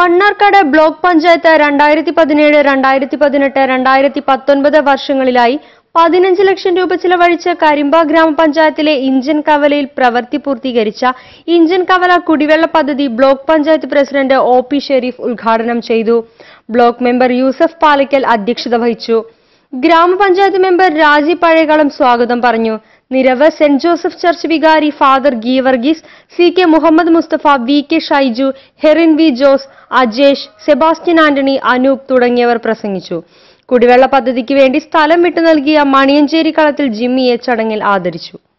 Mannarkkad block panchayat രണ്ടായിരത്തി പതിനേഴ് രണ്ടായിരത്തി പതിനെട്ട് രണ്ടായിരത്തി പത്തൊൻപത് വർഷങ്ങളിലായി പതിനഞ്ച് ലക്ഷം രൂപ ചിലവഴിച്ച് കരിമ്പ ഗ്രാമപഞ്ചായത്തിലെ ഇഞ്ചൻ കവലയിൽ പ്രവൃത്തി പൂർത്തീകരിച്ച ഇഞ്ചൻ കവല കുടിവെള്ള പദ്ധതി block panchayat president O P Shareef ഉദ്ഘാടനം ചെയ്തു ബ്ലോക്ക് മെമ്പർ യൂസഫ് പാലക്കൽ അധ്യക്ഷത വഹിച്ചു ഗ്രാമപഞ്ചായത്ത് മെമ്പർ രാജി പഴയകാളം സ്വാഗതം പറഞ്ഞു നിരവ് സെന്റ് ജോസഫ് ചർച്ച് വികാരി father Geevarghese C K Muhammad Mustafa V K Shaiju Herin V Jose Ajesh Sebastian Antony Anoop തുടങ്ങിയവർ പ്രസംഗിച്ചു കുടിവെള്ള പദ്ധതിക്ക് വേണ്ടി സ്ഥലം വിട്ടു നൽകിയ മണിയഞ്ചേരി കളത്തിൽ ജിമ്മിയെ ചടങ്ങിൽ ആദരിച്ചു